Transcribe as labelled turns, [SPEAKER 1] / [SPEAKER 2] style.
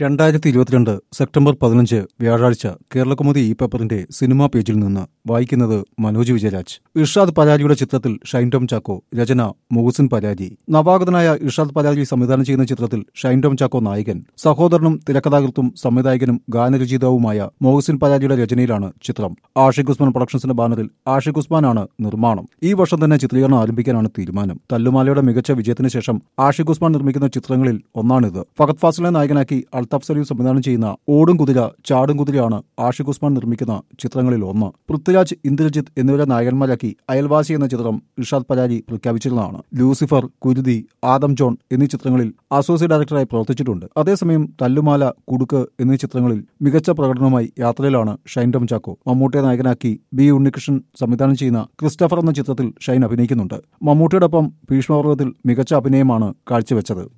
[SPEAKER 1] രണ്ടായിരത്തി ഇരുപത്തിരണ്ട് സെപ്റ്റംബർ പതിനഞ്ച് വ്യാഴാഴ്ച കേരളകൗമുദി ഈ പേപ്പറിന്റെ സിനിമാ പേജിൽ നിന്ന് വായിക്കുന്നത് മനോജ് വിജയരാജ് ഇർഷാദ് പരാജിയുടെ ചിത്രത്തിൽ ഷൈൻ ടോം ചാക്കോ രചന മുഹസിൻ പരാജി നവാഗതനായ ഇർഷാദ് പരാജി സംവിധാനം ചെയ്യുന്ന ചിത്രത്തിൽ ഷൈൻ ടോം ചാക്കോ നായകൻ സഹോദരനും തിരക്കഥാകൃത്തും സംവിധായകനും ഗാനരചയിതാവുമായ മൊഹസിൻ പരാജിയുടെ രചനയിലാണ് ചിത്രം ആഷിഖ് ഉസ്മാൻ പ്രൊഡക്ഷൻസിന്റെ ബാനറിൽ ആഷിഖ് ഉസ്മാനാണ് നിർമ്മാണം ഈ വർഷം തന്നെ ചിത്രീകരണം ആരംഭിക്കാനാണ് തീരുമാനം തല്ലുമാലയുടെ മികച്ച വിജയത്തിന് ശേഷം ആഷിഖ് ഉസ്മാൻ നിർമ്മിക്കുന്ന ചിത്രങ്ങളിൽ ഒന്നാണിത് ഫഹദ് ഫാസിലെ നായകനാക്കി അൽതാഫ് സലീം സംവിധാനം ചെയ്യുന്ന ഓടും കുതിര ചാടും കുതിരയാണ് ആഷിഖ് ഉസ്മാൻ നിർമ്മിക്കുന്ന ചിത്രങ്ങളിൽ ഒന്ന് പൃഥ്വിരാജ് ഇന്ദ്രജിത്ത് എന്നിവരെ നായകന്മാരാക്കി അയൽവാസി എന്ന ചിത്രം ഇർഷാദ് പരാരി പ്രഖ്യാപിച്ചിരുന്നതാണ് ലൂസിഫർ കുരുതി ആദം ജോൺ എന്നീ ചിത്രങ്ങളിൽ അസോസിയേറ്റ് ഡയറക്ടറായി പ്രവർത്തിച്ചിട്ടുണ്ട് അതേസമയം തല്ലുമാല കുടുക്ക് എന്നീ ചിത്രങ്ങളിൽ മികച്ച പ്രകടനവുമായി യാത്രയിലാണ് ഷൈൻ ടോം ചാക്കോ മമ്മൂട്ടിയെ നായകനാക്കി ബി ഉണ്ണികൃഷ്ണൻ സംവിധാനം ചെയ്യുന്ന ക്രിസ്റ്റഫർ എന്ന ചിത്രത്തിൽ ഷൈൻ അഭിനയിക്കുന്നുണ്ട് മമ്മൂട്ടിയോടൊപ്പം ഭീഷ്മപർവ്വത്തിൽ മികച്ച അഭിനയമാണ് കാഴ്ചവെച്ചത്